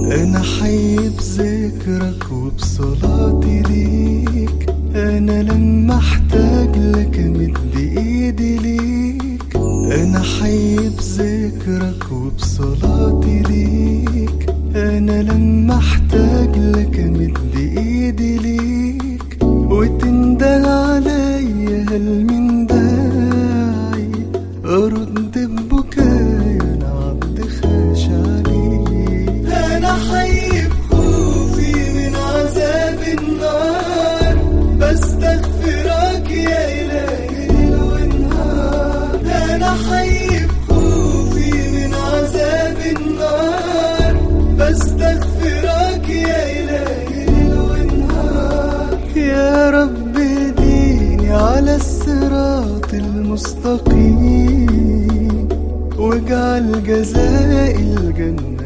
أنا حي بذكرك وبصلاتي ليك أنا لما أحتاج لك أمد إيدي ليك أنا حي بذكرك وبصلاتي ليك أنا لما أحتاج لك أمد إيدي ليك وتنده عليا هل من داعي أرد ببكايا أنا عبد خاشع ليك أنا حي بخوفي من عذاب النار بستغفرك يا إلهي ليل ونهار أنا حي بخوفي من عذاب النار بستغفرك يا إلهي ليل ونهار يا رب ديني على الصراط المستقيم واجعل جزائي الجنة